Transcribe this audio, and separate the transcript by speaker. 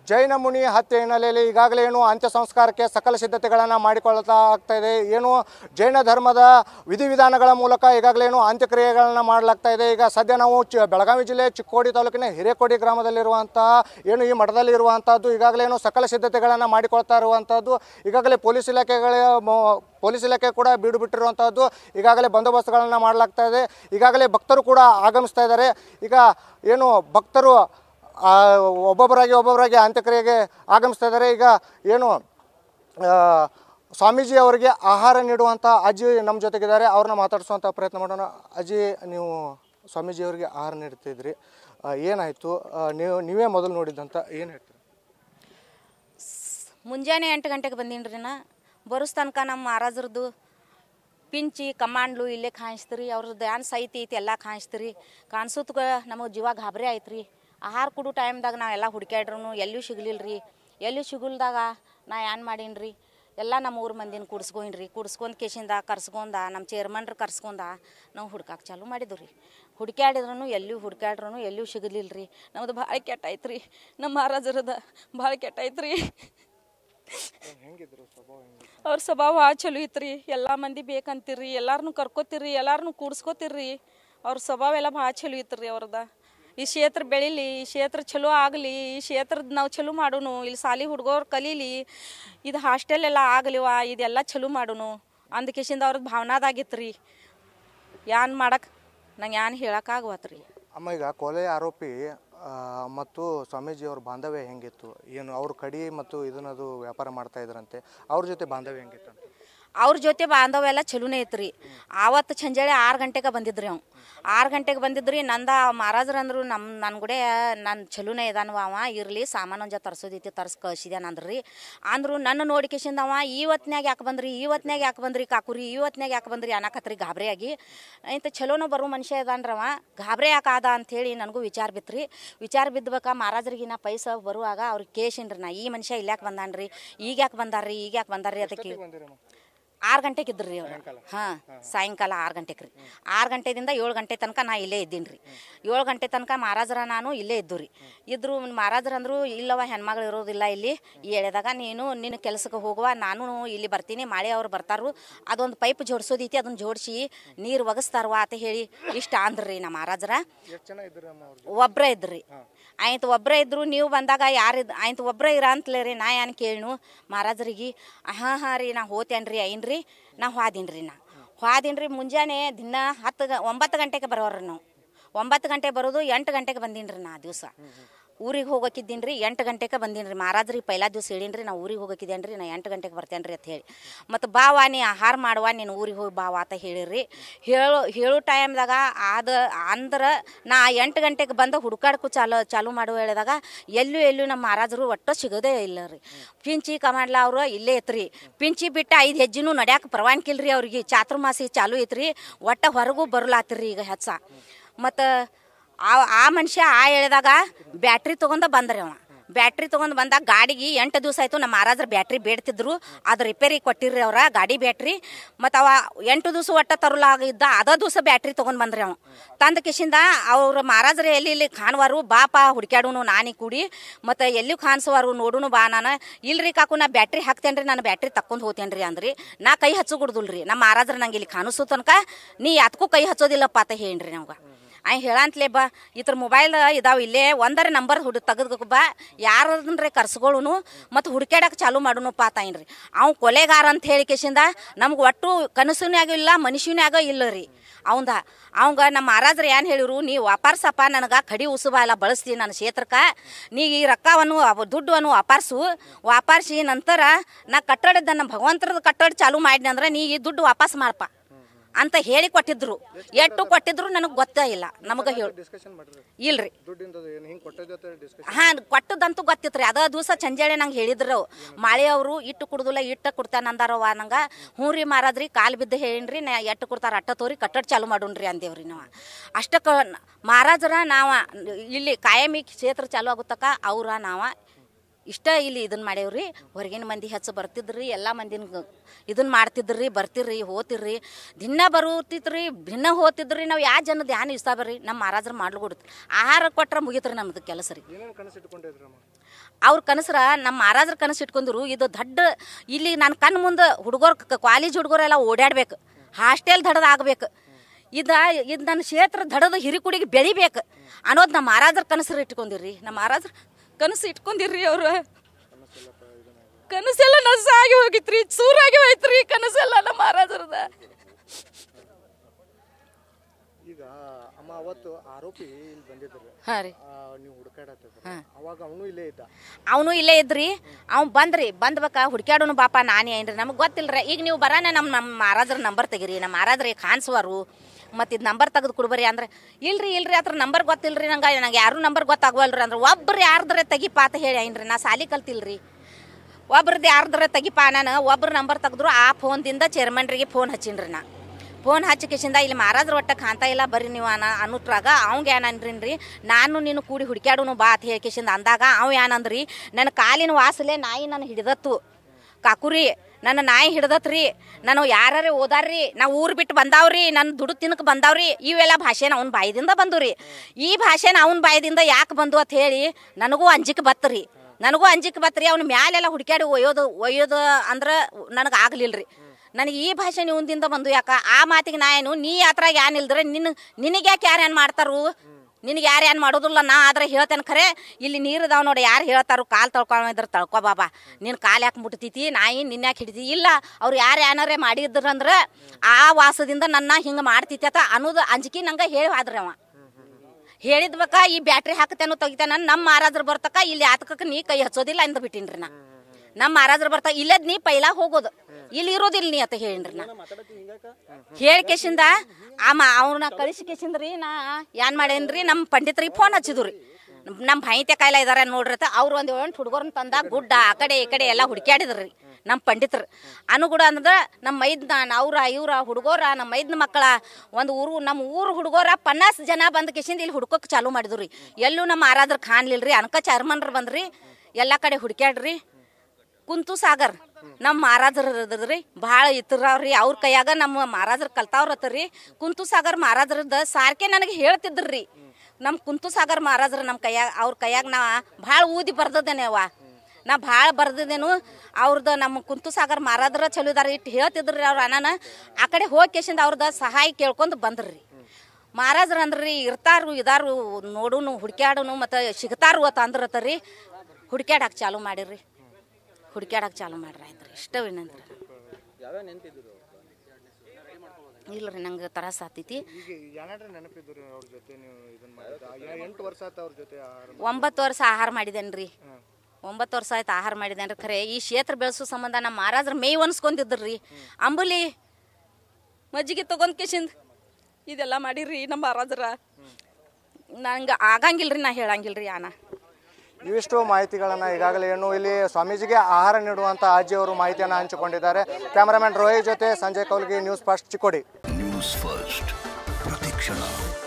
Speaker 1: ಜೈನ ಮುನಿ ಹತ್ಯೆ ಹಿನ್ನೆಲೆಯಲ್ಲಿ ಈಗಾಗಲೇ ಏನು ಅಂತ್ಯ ಸಂಸ್ಕಾರಕ್ಕೆ ಸಕಲ ಸಿದ್ಧತೆಗಳನ್ನು ಮಾಡಿಕೊಳ್ಳುತ್ತಾ ಆಗ್ತಾ ಇದೆ ಏನು ಜೈನ ಧರ್ಮದ ವಿಧಿವಿಧಾನಗಳ ಮೂಲಕ ಈಗಾಗಲೇ ಏನು ಅಂತ್ಯಕ್ರಿಯೆಗಳನ್ನು ಮಾಡಲಾಗ್ತಾ ಇದೆ ಈಗ ಸದ್ಯ ನಾವು ಚ ಬೆಳಗಾವಿ ಜಿಲ್ಲೆ ಚಿಕ್ಕೋಡಿ ತಾಲೂಕಿನ ಹಿರೇಕೋಡಿ ಗ್ರಾಮದಲ್ಲಿರುವಂತಹ ಏನು ಈ ಮಠದಲ್ಲಿ ಇರುವಂತಹದ್ದು ಈಗಾಗಲೇ ಏನು ಸಕಲ ಸಿದ್ಧತೆಗಳನ್ನು ಮಾಡಿಕೊಳ್ತಾ ಇರುವಂತಹದ್ದು ಈಗಾಗಲೇ ಪೊಲೀಸ್ ಇಲಾಖೆಗಳ ಮೊ- ಪೊಲೀಸ್ ಇಲಾಖೆ ಕೂಡ ಬೀಡು ಬಿಟ್ಟಿರುವಂತಹದ್ದು ಈಗಾಗಲೇ ಬಂದೋಬಸ್ತ್ಗಳನ್ನು ಮಾಡಲಾಗ್ತಾ ಇದೆ ಈಗಾಗಲೇ ಭಕ್ತರು ಕೂಡ ಆಗಮಿಸ್ತಾ ಇದ್ದಾರೆ ಈಗ ಏನು ಭಕ್ತರು ಆ, ಒಬ್ಬೊಬ್ಬರಾಗಿ ಒಬ್ಬೊಬ್ಬರಾಗಿ ಅಂತ್ಯಕ್ರಿಯೆಗೆ ಆಗಮಿಸ್ತಾ ಇದ್ದಾರೆ ಈಗ ಏನು ಆ, ಸ್ವಾಮೀಜಿ ಅವರಿಗೆ ಆಹಾರ ನೀಡುವಂಥ ಅಜ್ಜಿ ನಮ್ಮ ಜೊತೆಗಿದ್ದಾರೆ ಅವ್ರನ್ನ ಮಾತಾಡಿಸುವಂಥ ಪ್ರಯತ್ನ ಮಾಡೋಣ ಅಜ್ಜಿ ನೀವು ಸ್ವಾಮೀಜಿ ಅವರಿಗೆ ಆಹಾರ ನೀಡ್ತಿದ್ರಿ ಆ, ಏನಾಯಿತು ಆ, ನೀವು ನೀವೇ ಮೊದಲು ನೋಡಿದ್ದಂತ ಏನು ಹೇಳ್ತೀರಿ
Speaker 2: ಮುಂಜಾನೆ ಎಂಟು ಗಂಟೆಗೆ ಬಂದೀನಿ ನಾ ಬರೋಸ್ ತನಕ ನಮ್ಮ ಮಹಾರಾಜರದು ಪಿಂಚಿ ಕಮಾಂಡ್ಲು ಇಲ್ಲೇ ಕಾಣಿಸ್ತೀರಿ ಅವ್ರದ್ದು ಡ್ಯಾನ್ಸ್ ಐತಿ ಐತಿ ಎಲ್ಲ ಕಾಣಿಸ್ತೀರಿ ಕಾಣಿಸೋತ್ಗ ನಮಗೆ ಜೀವ ಗಾಬರಿ ಆಯ್ತು ರೀ ಆಹಾರ ಕೊಡೋ ಟೈಮ್ದಾಗ ನಾವೆಲ್ಲ ಹುಡುಕ್ಯಾಡ್ರು ಎಲ್ಲೂ ಸಿಗಲಿಲ್ಲ ರೀ ಎಲ್ಲೂ ಸಿಗಲ್ದಾಗ ನಾ ಏನು ಮಾಡೀನಿ ರೀ ಎಲ್ಲ ನಮ್ಮ ಊರ ಮಂದಿನ ಕೂಡ್ಸ್ಕೊಂಡ್ ರೀ ಕೂಡ್ಸ್ಕೊಂಡ್ ಕೇಸಿಂದ ಕರ್ಸ್ಕೊಂಡ ನಮ್ಮ ಚೇರ್ಮನ್ರು ಕರ್ಸ್ಕೊಂಡ ನಾವು ಹುಡ್ಕಾಕ್ ಚಾಲು ಮಾಡಿದ್ವಿ ರೀ ಹುಡ್ಕ್ಯಾಡಿದ್ರು ಎಲ್ಲೂ ಹುಡ್ಕ್ಯಾಡ್ರು ಎಲ್ಲೂ ಸಿಗಲಿಲ್ಲ ರೀ ನಮ್ದು ಭಾಳ ಕೆಟ್ಟಾಯ್ತು ರೀ ನಮ್ಮ ಮಹಾರಾಜರದ ಭಾಳ ಕೆಟ್ಟಾಯ್ತು ರೀ ಅವ್ರ ಸ್ವಭಾವ ಭಾಳ ಚಲೋ ಇತ್ರಿ ಎಲ್ಲ ಮಂದಿ ಬೇಕಂತೀರಿ ಎಲ್ಲಾರನ್ನೂ ಕರ್ಕೋತಿರ್ರಿ ಎಲ್ಲಾರನ್ನೂ ಕೂಡ್ಸ್ಕೋತಿರ್ರಿ ಅವ್ರ ಸ್ವಭಾವ ಎಲ್ಲ ಭಾಳ ಚಲೋ ಇತ್ರಿ ಅವ್ರದ ಈ ಕ್ಷೇತ್ರ ಬೆಳೀಲಿ ಈ ಕ್ಷೇತ್ರ ಚಲೋ ಆಗಲಿ ಈ ಕ್ಷೇತ್ರದ ನಾವು ಚಲೋ ಮಾಡೋನು ಇಲ್ಲಿ ಸಾಲಿ ಹುಡುಗರು ಕಲೀಲಿ ಇದು ಹಾಸ್ಟೆಲ್ ಎಲ್ಲ ಆಗಲಿವ ಇದೆಲ್ಲ ಚಲೋ ಮಾಡೋನು ಅಂದಕೇಶಿಂದ ಅವ್ರದ್ದು ಭಾವನಾದಾಗಿತ್ತು ರೀ ಯಾನ್ ಮಾಡಕ್ಕೆ ನಂಗೆ ಯಾನ್ ಹೇಳೋಕ್ಕಾಗವತ್ತು
Speaker 1: ಅಮ್ಮ ಈಗ ಕೊಲೆ ಆರೋಪಿ ಆ, ಮತ್ತು ಸ್ವಾಮೀಜಿ ಅವ್ರ ಬಾಂಧವ್ಯ ಹೆಂಗಿತ್ತು ಏನು ಅವ್ರ ಕಡಿ ಮತ್ತು ಇದನ್ನದು ವ್ಯಾಪಾರ ಮಾಡ್ತಾ ಇದ್ರಂತೆ ಅವ್ರ ಜೊತೆ ಬಾಂಧವ್ಯ ಹೆಂಗಿತ್ತು ಅಂತ
Speaker 2: ಅವ್ರ ಜೊತೆ ಬಾಂಧವ್ಯ ಎಲ್ಲ ಚಲೋನೇ ಐತ್ರಿ ಆವತ್ತು ಸಂಜೆಳೆ ಆರು ಗಂಟೆಗೆ ಬಂದಿದ್ರಿ ಅವ್ ಆರು ಗಂಟೆಗೆ ಬಂದಿದ್ರಿ ನಂದ ಮಹಾರಾಜರು ಅಂದ್ರು ನಮ್ಮ ನನ್ನ ಗುಡೆ ನನ್ನ ಚಲೋನೇ ಇದಾನವ ಅವ ಇರಲಿ ಸಾಮಾನು ಒಂಜ ತರ್ಸೋದೈತಿ ತರ್ಸ್ ಕಳ್ಸಿದ್ಯಾನ ಅಂದ್ರಿ ಅಂದ್ರು ನನ್ನ ನೋಡಿಕೆಸಿಂದ ಅವ ಇವತ್ನ್ಯಾಗ ಯಾಕೆ ಬಂದ್ರಿ ಇವತ್ನ್ಯಾಗ ಯಾಕೆ ಬಂದ್ರಿ ಕಾಕುರಿ ಇವತ್ನ್ಯಾಗ ಯಾಕೆ ಬಂದ್ರಿ ಅನ್ನಕತ್ರಿ ಗಾಬರಿಯಾಗಿ ಇಂಥ ಚಲೋನ ಬರೋ ಮನುಷ್ಯ ಇದಾನ್ರವ ಗಾಬರಿ ಯಾಕೆ ಆದ ಅಂಥೇಳಿ ನನಗೂ ವಿಚಾರ ಬಿತ್ರಿ ವಿಚಾರ ಬಿದ್ದಬೇಕ ಮಹಾರಾಜರಿಗೆ ನಾ ಪೈಸ ಬರುವಾಗ ಅವ್ರಿಗೆ ಕೇಳಿಸಿನ್ರಿ ನಾ ಈ ಮನುಷ್ಯ ಇಲ್ಯಾಕೆ ಬಂದಾನ್ರಿ ಈಗ ಯಾಕೆ ಬಂದಾರ್ರಿ ಈಗ ಯಾಕೆ ಬಂದಾರ್ರಿ ಅದಕ್ಕೆ ಆರು ಗಂಟೆಗೆ ಇದ್ರಿ ಅವ್ರು ಹಾಂ ಸಾಯಂಕಾಲ ಆರು ಗಂಟೆಗೆ ರೀ ಆರು ಗಂಟೆದಿಂದ ಏಳು ಗಂಟೆ ತನಕ ನಾ ಇಲ್ಲೇ ಇದ್ದೀನಿ ರೀ ಏಳು ಗಂಟೆ ತನಕ ಮಹಾರಾಜರ ನಾನು ಇಲ್ಲೇ ಇದ್ದು ರೀ ಇದ್ರು ಮಹಾರಾಜರು ಅಂದರು ಇಲ್ಲವ ಹೆಣ್ಮಗಳು ಇರೋದಿಲ್ಲ ಇಲ್ಲಿ ಈ ಎಳೆದಾಗ ನೀನು ನಿನ್ನ ಕೆಲಸಕ್ಕೆ ಹೋಗುವ ನಾನು ಇಲ್ಲಿ ಬರ್ತೀನಿ ಮಾಳೆ ಅವ್ರು ಬರ್ತಾರು ಅದೊಂದು ಪೈಪ್ ಜೋಡಿಸೋದೈತಿ ಅದನ್ನ ಜೋಡಿಸಿ ನೀರು ಒಗಸ್ತಾರವ ಅಂತ ಹೇಳಿ ಇಷ್ಟ ಅಂದ್ರಿ ನಮ್ಮ ಮಹಾರಾಜರ
Speaker 1: ಎಷ್ಟು ಜನ ಇದ್ರಿ ಅಮ್ಮ ಅವ್ರ
Speaker 2: ಒಬ್ಬರೇ ಇದ್ರಿ ಆಯ್ತು ಒಬ್ಬರೇ ಇದ್ರು ನೀವು ಬಂದಾಗ ಯಾರಿದ್ ಆಯ್ತು ಒಬ್ಬರೇ ಇರ ಅಂತಲೇ ರೀ ನಾ ಏನು ಕೇಳ್ನು ಮಹಾರಾಜರಿಗೆ ಹಾಂ ಹಾಂ ರೀ ನಾ ಹೋತೇನ್ರಿ ಐನ್ರಿ ನಾ ಹೋದಿನ್ರಿ ನಾ ಹೋದಿನ್ರಿ ಮುಂಜಾನೆ ದಿನ ಹತ್ತು ಗ- ಒಂಬತ್ತು ಗಂಟೆಗೆ ಬರೋರು ನಾವು ಒಂಬತ್ತು ಗಂಟೆ ಬರೋದು ಎಂಟು ಗಂಟೆಗೆ ಬಂದೀನಿ ನಾ ದಿವಸ ಊರಿಗೆ ಹೋಗಕ್ಕಿದ್ದೀನಿ ರೀ ಎಂಟು ಗಂಟೆಗೆ ಬಂದೀನಿ ರೀ ಮಹಾರಾಜ್ರಿಗೆ ಪೈಲಾ ದಿವಸ ಹೇಳೀನಿ ನಾ ಊರಿಗೆ ಹೋಗಕ್ಕಿದ್ದೇನೆ ರೀ ನಾ ಎಂಟು ಗಂಟೆಗೆ ಬರ್ತೇನೆ ರೀ ಅಂತ ಹೇಳಿ ಮತ್ತು ಬಾವ ನೀ ಆಹಾರ ಮಾಡುವ ನೀನು ಊರಿಗೆ ಹೋಗಿ ಬಾವ ಅಂತ ಹೇಳಿರಿ ಹೇಳು ಹೇಳೋ ಟೈಮ್ದಾಗ ಆದ ಅಂದ್ರೆ ನಾ ಎಂಟು ಗಂಟೆಗೆ ಬಂದು ಹುಡುಕಾಡ್ಕು ಚಾಲು ಚಾಲು ಮಾಡುವ ಹೇಳಿದಾಗ ಎಲ್ಲೂ ಎಲ್ಲೂ ನಮ್ಮ ಮಹಾರಾಜರು ಒಟ್ಟು ಸಿಗೋದೇ ಇಲ್ಲ ರೀ ಪಿಂಚಿ ಕಮಾಂಡ್ಲ ಅವರು ಇಲ್ಲೇ ಐತ್ರಿ ಪಿಂಚಿ ಬಿಟ್ಟು ಐದು ಹೆಜ್ಜೆನೂ ನಡ್ಯಾಕ ಪರವಾನ್ಕಿಲ್ರಿ ಅವ್ರಿಗೆ ಚಾತುರ್ಮಾಸಿ ಚಾಲು ಐತ್ರಿ ಒಟ್ಟ ಹೊರಗೂ ಬರಲಾತಿರ್ರಿ ಈಗ ಹೆಚ್ಚ ಮತ್ತು ಆ ಆ ಮನುಷ್ಯ ಆ ಹೇಳಿದಾಗ ಬ್ಯಾಟ್ರಿ ತೊಗೊಂಡ ಬಂದ್ರಿ ಅವ ಬ್ಯಾಟ್ರಿ ತೊಗೊಂಡು ಬಂದಾಗ ಗಾಡಿಗೆ ಎಂಟು ದಿವಸ ಆಯಿತು ನಮ್ಮ ಮಹಾರಾಜರು ಬ್ಯಾಟ್ರಿ ಬೇಡ್ತಿದ್ರು ಅದು ರಿಪೇರಿ ಕೊಟ್ಟಿರ್ರಿ ಅವ್ರ ಗಾಡಿ ಬ್ಯಾಟ್ರಿ ಮತ್ತು ಅವ ಎಂಟು ದಿವಸ ಒಟ್ಟ ತರಲಾಗಿದ್ದ ಅದ ದಿವಸ ಬ್ಯಾಟ್ರಿ ತೊಗೊಂಡು ಬಂದ್ರಿ ಅವ ತಂದ ಕಿಶಿಂದ ಅವ್ರ ಮಹಾರಾಜರು ಎಲ್ಲಿ ಇಲ್ಲಿ ಕಾಣುವಾರು ಬಾಪ ಹುಡ್ಕ್ಯಾಡುನು ನಾನಿ ಕೂಡಿ ಮತ್ತು ಎಲ್ಲಿ ಕಾಣಿಸುವಾರು ನೋಡುನು ಬಾ ನಾನು ಇಲ್ರಿ ಕಾಕು ನಾ ಬ್ಯಾಟ್ರಿ ಹಾಕ್ತೇನ್ರಿ ನಾನು ಬ್ಯಾಟ್ರಿ ತಕ್ಕೊಂಡು ಹೋತೇನ್ರಿ ಅಂದ್ರಿ ನಾ ಕೈ ಹಚ್ಚಗುಡ್ದುಲ್ರಿ ನಮ್ಮ ಮಹಾರಾಜರು ನಂಗೆ ಇಲ್ಲಿ ಕಾಣಿಸೋ ತನಕ ನೀ ಯಾತಕ್ಕೂ ಕೈ ಹಚ್ಚೋದಿಲ್ಲಪ್ಪ ಅಂತ ಹೇಳ್ರಿ ನಮ್ಗೆ ಆಯ್ ಹೇಳಂತ್ಲೆ ಬಾ ಇದ್ರ ಮೊಬೈಲ್ ಇದಾವ ಇಲ್ಲೇ ಒಂದರ ನಂಬರ್ ಹುಡ್ ತೆಗೆದು ಬಾ ಯಾರನ್ರಿ ಕರ್ಸ್ಕೊಳ್ಳುನು ಮತ್ತು ಹುಡ್ಕ್ಯಾಡಕ್ಕೆ ಚಾಲು ಮಾಡುನು ಪಾತಾಯಿನ್ರಿ ಅವ್ ಕೊಲೆಗಾರ ಅಂತ ಹೇಳಿ ಕೇಸಿಂದ ನಮ್ಗೆ ಒಟ್ಟು ಕನಸುನ್ಯಾಗ ಇಲ್ಲ ಮನುಷ್ಯನ್ಯಾಗ ಇಲ್ಲ ರೀ ಅವಂದ ಅವಂಗ ನಮ್ಮ ಮಹಾರಾಜರು ಏನು ಹೇಳಿರು ನೀ ವಾಪಾರ್ಸಪ್ಪ ನನಗೆ ಕಡಿ ಉಸುಬ ಎಲ್ಲ ಬಳಸ್ತೀನಿ ನನ್ನ ಕ್ಷೇತ್ರಕ್ಕೆ ನೀ ಈ ರೊಕ್ಕವನ್ನು ಅವ ದುಡ್ಡನ್ನು ವಾಪಾರ್ಸು ವಾಪಾರ್ಸಿ ನಂತರ ನಾ ಕಟ್ಟಡದ ನಮ್ಮ ಭಗವಂತರದ ಕಟ್ಟಡ ಚಾಲು ಮಾಡಿದೆ ಅಂದ್ರೆ ನೀ ಈ ದುಡ್ಡು ವಾಪಸ್ ಮಾಡಪ್ಪ ಅಂತ ಹೇಳಿ ಕೊಟ್ಟಿದ್ರು ಎಷ್ಟು ಕೊಟ್ಟಿದ್ರು ನನಗೆ ಗೊತ್ತೇ ಇಲ್ಲ ನಮಗೆ ಹೇಳು
Speaker 1: ಡಿಸ್ಕಷನ್ ಮಾಡ್ರಿ
Speaker 2: ಇಲ್ರಿ
Speaker 1: ದುಡ್ಡಿಂದ ಏನು ಹಿಂಗೆ ಕೊಟ್ಟದ ಡಿಸ್ಕಷನ್
Speaker 2: ಹಾಂ ಕೊಟ್ಟದಂತೂ ಗೊತ್ತಿತ್ರಿ ಅದ ದಿವಸ ಸಂಜೆಳೆ ನಂಗೆ ಹೇಳಿದ್ರು ಮಾಳೆ ಅವರು ಇಟ್ಟು ಕುಡ್ದಿಲ್ಲ ಇಟ್ಟ ಕೊಡ್ತಾನೆ ಅಂದಾರವ ನಂಗೆ ಹ್ಞೂ ರೀ ಮಾರಾದ್ರಿ ಕಾಲು ಬಿದ್ದು ಹೇಳಿನ್ರಿ ನಾ ಎಟ್ಟು ಕೊಡ್ತಾರ ಅಟ್ಟ ತೋರಿ ಕಟ್ಟಡ ಚಾಲು ಮಾಡೋಣ್ರಿ ಅಂದೇವ್ರಿ ನಾವು ಅಷ್ಟಕ್ಕೆ ಮಹಾರಾಜರ ನಾವ ಇಲ್ಲಿ ಕಾಯಮಿ ಕ್ಷೇತ್ರ ಚಾಲು ಆಗುತ್ತಕ ಅವ್ರ ನಾವ ಇಷ್ಟ ಇಲ್ಲಿ ಇದನ್ನ ಮಾಡೇವ್ರಿ ಹೊರಗಿನ ಮಂದಿ ಹೆಚ್ಚು ಬರ್ತಿದ್ರಿ ಎಲ್ಲ ಮಂದಿನ ಇದನ್ನ ಮಾಡ್ತಿದ್ರಿ ಬರ್ತಿರ್ರಿ ಹೋತಿರ್ರಿ ದಿನ ಬರುತ್ತಿದ್ರಿ ಭಿನ್ನ ಹೋತಿದ್ರಿ ನಾವು ಯಾವ ಜನದ ಯಾನ್ ಇಷ್ಟ ಬರ್ರಿ ನಮ್ಮ ಮಹಾರಾಜರು ಮಾಡ್ಲು ಕೊಡ್ತೀರಿ ಆಹಾರ ಕೊಟ್ರೆ ಮುಗಿತ್ರಿ ನಮ್ದು ಕೆಲಸ ರೀ
Speaker 1: ಏನೇನು ಕನಸು ಇಟ್ಕೊಂಡಿದ್ರಿ ಅಮ್ಮ
Speaker 2: ಅವ್ರ ಕನಸ್ರ ನಮ್ಮ ಮಹಾರಾಜ್ರ ಕನಸು ಇಟ್ಕೊಂಡ್ರು ಇದು ದೊಡ್ಡ ಇಲ್ಲಿ ನನ್ನ ಕಣ್ಣು ಮುಂದೆ ಹುಡುಗರು ಕಾಲೇಜ್ ಹುಡುಗರೆಲ್ಲ ಓಡಾಡ್ಬೇಕು ಹಾಸ್ಟೆಲ್ ದಡದ ಆಗ್ಬೇಕು ಇದ ಇದು ನನ್ನ ಕ್ಷೇತ್ರ ದಡದ ಹಿರಿಕುಡಿಗೆ ಬೆಳಿಬೇಕು ಅನ್ನೋದು ನಮ್ಮ ಮಹಾರಾಜ್ರ ಕನಸರು ಇಟ್ಕೊಂಡಿರ್ರಿ ನಮ್ಮ ಮಹಾರಾಜ್ರ ಕನಸು ಇಟ್ಕೊಂಡಿರ್ರಿ ಅವರು ಕನಸೆಲ್ಲ ನಸಾಗಿ ಹೋಗಿತ್ರಿ ಚೂರಾಗಿ ಹೋಯ್ತ್ರಿ ಕನಸೆಲ್ಲ ನಮ್ಮ ಮಹಾರಾಜರದ
Speaker 1: ಈಗ ಅಮ್ಮ ಅವತ್ತು ಆರೋಪಿ ಇಲ್ಲಿ ಬಂದಿದ್ರು
Speaker 2: ಹಾಂ ರೀ
Speaker 1: ನೀವು ಹುಡುಕಾಡತ್ತಿದ್ರು ಅವಾಗ ಅವನು ಇಲ್ಲೇ ಇದ್ದ
Speaker 2: ಅವನು ಇಲ್ಲೇ ಇದ್ರಿ ಅವ್ನು ಬಂದ್ರಿ ಬಂದ್ಬೇಕ ಹುಡ್ಕ್ಯಾಡೋನು ಬಾಪ ನಾನೇ ಏನ್ರಿ ನಮಗೆ ಗೊತ್ತಿಲ್ರಿ ಈಗ ನೀವು ಬರಾನ ನಮ್ಮ ನಮ್ಮ ಮಹಾರಾಜ್ರ ನಂಬರ್ ತೆಗಿರಿ ನಮ್ಮ ಮಹಾರಾಜ್ರಿ ಕಾಣಿಸುವರು ಮತ್ತು ಇದು ನಂಬರ್ ತೆಗೆದು ಕೊಡ್ಬರಿ ಅಂದ್ರೆ ಇಲ್ರಿ ಇಲ್ರಿ ಅದ್ರ ನಂಬರ್ ಗೊತ್ತಿಲ್ರಿ ನಂಗೆ ನಂಗೆ ಯಾರು ನಂಬರ್ ಗೊತ್ತಾಗವಲ್ರಿ ಅಂದ್ರೆ ಒಬ್ರು ಯಾರ್ದ್ರೆ ತೆಗಿಪಾ ಅಂತ ಹೇಳಿ ಏನ್ರಿ ನಾ ಸಾಲಿ ಕಲ್ತಿಲ್ರಿ ಒಬ್ರದ್ದು ಯಾರ್ದ್ರ ತೆಗಿಪಾ ನಾನು ಒಬ್ರು ನಂಬರ್ ತೆಗೆದ್ರು ಆ ಫೋನ್ದಿಂದ ಚೇರ್ಮನ್ರಿಗೆ ಫೋನ್ ಹಚ್ಚಿನ್ರಿ ನಾ ಫೋನ್ ಹಚ್ಚಿಕೆಸಿಂದ ಇಲ್ಲಿ ಮಹಾರಾಜ್ರ ಒಟ್ಟ ಕಾಣ್ತಾ ಇಲ್ಲ ಬರ್ರಿ ನೀವು ಅನ್ನ ಅನ್ನುಟ್ರಾಗ ಅವಂಗೆ ಏನನ್ರಿ ನಾನು ನೀನು ಕೂಡಿ ಹುಡ್ಕ್ಯಾಡುನು ಬಾ ಅಂತ ಹೇಳ್ಕೆಸಿಂದ ಅಂದಾಗ ಅವ ಏನಂದ್ರಿ ನನ್ನ ಕಾಲಿನ ವಾಸಲೆ ನಾಯಿ ನಾನು ಹಿಡಿದತ್ತು ಕಾಕುರಿ ನನ್ನ ನಾಯಿ ಹಿಡ್ದತ್ರಿ ನಾನು ಯಾರೇ ಓದಾರ್ರಿ ನಾವು ಊರು ಬಿಟ್ಟು ಬಂದಾವ್ರಿ ನನ್ನ ದುಡ್ಡು ತಿನ್ನಕ್ಕೆ ಬಂದಾವ್ರಿ ಇವೆಲ್ಲ ಭಾಷೆನ ಅವ್ನ ಬಾಯಿದಿಂದ ಬಂದುರಿ ಈ ಭಾಷೆನ ಅವನ ಬಾಯಿದಿಂದ ಯಾಕೆ ಬಂದು ಅಂತ ಹೇಳಿ ನನಗೂ ಅಂಜಿಕೆ ಬತ್ತರಿ ನನಗೂ ಅಂಜಿಕೆ ಬತ್ರಿ ಅವ್ನ ಮ್ಯಾಲೆಲ್ಲ ಹುಡುಕ್ಯಾಡಿ ಒಯ್ಯೋದು ಒಯ್ಯೋದು ಅಂದ್ರೆ ನನಗೆ ಆಗ್ಲಿಲ್ರಿ ನನಗೆ ಈ ಭಾಷೆ ನಿಂದಿಂದ ಬಂದು ಯಾಕ ಆ ಮಾತಿಗೆ ನಾ ಏನು ನೀ ಯಾತ್ರಾಗ ಏನ್ ಇಲ್ದ್ರೆ ನಿನ್ನ ನಿನಗೆ ಯಾಕೆ ಯಾರು ಏನು ಮಾಡ್ತಾರು ನಿನಗೆ ಯಾರು ಏನು ಮಾಡೋದಿಲ್ಲ ನಾ ಆದ್ರೆ ಹೇಳ್ತೇನೆ ಖರೆ ಇಲ್ಲಿ ನೀರು ಇದಾವ ನೋಡಿ ಯಾರು ಹೇಳ್ತಾರು ಕಾಲು ತೊಳ್ಕೊಂಡಿದ್ರೆ ತಳ್ಕೊ ಬಾಬಾ ನಿನ್ನ ಕಾಲು ಯಾಕೆ ಮುಟ್ತೈತಿ ನಾಯಿ ನಿನ್ನ ಯಾಕೆ ಹಿಡಿತಿ ಇಲ್ಲ ಅವ್ರು ಯಾರು ಏನಾರೇ ಮಾಡಿದ್ರಂದ್ರೆ ಆ ವಾಸದಿಂದ ನನ್ನ ಹಿಂಗೆ ಮಾಡ್ತೈತಿ ಅತ ಅನ್ನೋದು ಅಂಜಿಕೆ ನಂಗೆ ಹೇಳಿ ಹೋದ್ರಿ ಅವ ಹೇಳಿದ್ ಬಕ ಈ ಬ್ಯಾಟ್ರಿ ಹಾಕ್ತೇನೋ ತೆಗಿತಾನ ನಮ್ಮ ಮಹಾರಾಜರು ಬರ್ತಕ ಇಲ್ಲಿ ಆತಕಕ್ಕೆ ನೀ ಕೈ ಹಚ್ಚೋದಿಲ್ಲ ಅಂದ ಬಿಟ್ಟಿನ್ರಿ ನಾ ನಮ್ಮ ಮಹಾರಾಜರು ಬರ್ತಾ ಇಲ್ಲದ್ ನೀ ಪೈಲಾ ಹೋಗೋದು ಇಲ್ಲಿ ಇರೋದಿಲ್ಲ ನೀ ಅಂತ ಹೇಳಿನ್ರಿ ನಾ ಹೇಳಿ ಕೇಸಿಂದ ಆಮ ಅವ್ರನ್ನ ಕಳಿಸಿ ಕೇಸಿಂದ್ರಿ ನಾ ಏನ್ ಮಾಡೇನ್ರಿ ನಮ್ಮ ಪಂಡಿತರಿಗೆ ಫೋನ್ ಹಚ್ಚಿದ್ರಿ ನಮ್ಮ ಭಾಯಿತೆ ಕಾಯಿಲ ಇದಾರೆ ನೋಡ್ರಿ ಅಂತ ಅವ್ರು ಒಂದು ಎಂಟು ಹುಡುಗರನ್ನ ತಂದ ಗುಡ್ಡ ಆ ಕಡೆ ಈ ಕಡೆ ಎಲ್ಲ ಹುಡುಕ್ಯಾಡಿದ್ರಿ ನಮ್ಮ ಪಂಡಿತರು ಅನುಗುಡ ಅಂದ್ರೆ ನಮ್ಮ ಮೈದ್ನ ಅವ್ರ ಇವ್ರ ಹುಡುಗೋರ ನಮ್ಮ ಮೈದ್ನ ಮಕ್ಕಳ ಒಂದು ಊರು ನಮ್ಮ ಊರು ಹುಡುಗೋರ ಪನ್ನಾಸ್ ಜನ ಬಂದ ಕಿಶಿಂದ ಇಲ್ಲಿ ಹುಡ್ಕೋಕ್ ಚಾಲು ಮಾಡಿದ್ರಿ ಎಲ್ಲೂ ನಮ್ಮ ಆರಾದ್ರ ಕಾಣ್ಲಿಲ್ರಿ ಅನ್ಕ ಚರ್ಮನ್ರು ಬಂದ್ರಿ ಎಲ್ಲ ಕಡೆ ಹುಡ್ಕ್ಯಾಡ್ರಿ ಕುಂತು ಸಾಗರ್ ನಮ್ಮ ಮಹಾರಾಜರದ್ರಿ ಭಾಳ ಇತ್ರವ್ರಿ ಅವ್ರ ಕೈಯಾಗ ನಮ್ಮ ಮಹಾರಾಜರು ಕಲ್ತಾವ್ರತ್ತರಿ ಕುಂತು ಸಾಗರ್ ಮಹಾರಾಜರದ ಸಾರ್ಕೆ ನನಗೆ ಹೇಳ್ತಿದ್ರಿ ನಮ್ಮ ಕುಂತು ಸಾಗರ್ ಮಹಾರಾಜರು ನಮ್ಮ ಕೈಯಾಗ ಅವ್ರ ಕೈಯಾಗ ನಾ ಭಾಳ ಊದಿ ಬರ್ದದೇನೆ ಅವ ನಾ ಭಾಳ ಬರ್ದಿದ್ದೇನು ಅವ್ರದ್ದು ನಮ್ಮ ಕುಂತು ಸಾಗರ್ ಮಹಾರಾಜರ ಚಲೋ ಇದಾರ ಇಟ್ಟು ಹೇಳ್ತಿದ್ರಿ ಅವ್ರ ಅಣ್ಣನ ಆ ಕಡೆ ಹೋಗಿ ಕೇಸಿಂದ ಅವ್ರದ್ದು ಸಹಾಯ ಕೇಳ್ಕೊಂಡು ಬಂದ್ರಿ ಮಹಾರಾಜರು ಅಂದ್ರಿ ಇರ್ತಾರು ಇದಾರು ನೋಡುನು ಹುಡ್ಕ್ಯಾಡುನು ಮತ್ತು ಸಿಗ್ತಾರು ಅಂತ ಅಂದ್ರತ್ತರಿ ಹುಡ್ಕ್ಯಾಡಕ್ಕೆ ಚಾಲು ಮಾಡಿರಿ ಹುಡ್ಕ್ಯಾಡಕ್ಕೆ ಚಾಲು ಮಾಡ್ರಿ ಆಯ್ತು ರೀ ಇಷ್ಟವೇನಂದ್ರೆ ಇಲ್ಲ ರೀ ನಂಗೆ ತ್ರಾಸ ಆತೈತಿ
Speaker 1: ಈಗ ಏನಾದ್ರೆ ನೆನಪಿದ್ರು ಅವ್ರ ಜೊತೆ ನೀವು ಇದನ್ನ ಮಾಡಿದ ಎಂಟು ವರ್ಷ ಆತ ಅವ್ರ ಜೊತೆ ಆಹಾರ
Speaker 2: ಒಂಬತ್ತು ವರ್ಷ ಆಹಾರ ಮಾಡಿದೇನೆ ರೀ ಒಂಬತ್ತು ವರ್ಷ ಆಯ್ತು ಆಹಾರ ಮಾಡಿದೇನೆ ಖರೆ ಈ ಕ್ಷೇತ್ರ ಬೆಳೆಸೋ ಸಂಬಂಧ ನಮ್ಮ ಮಹಾರಾಜರು ಮೇಯ್ ಒನ್ಸ್ಕೊಂಡಿದ್ರು ರೀ ಅಂಬುಲಿ ಮಜ್ಜಿಗೆ ತಗೊಂಡ್ ಕೇಸಿಂದ ಇದೆಲ್ಲ ಮಾಡಿರಿ ನಮ್ಮ ಮಹಾರಾಜರ ನಂಗೆ ಆಗಂಗಿಲ್ರಿ ನಾ ಹೇಳಂಗಿಲ್ರಿ ಆನ
Speaker 1: ಇವಿಷ್ಟು ಮಾಹಿತಿಗಳನ್ನು ಈಗಾಗಲೇ ಏನು ಇಲ್ಲಿ ಸ್ವಾಮೀಜಿಗೆ ಆಹಾರ ನೀಡುವಂಥ ಅಜ್ಜಿಯವರು ಮಾಹಿತಿಯನ್ನು ಹಂಚಿಕೊಂಡಿದ್ದಾರೆ ಕ್ಯಾಮರಾಮನ್ ರೋಹಿತ್ ಜೊತೆ Sanjay Kaulgi news first Chikkodi
Speaker 3: news first ಪ್ರತಿಕ್ಷಣ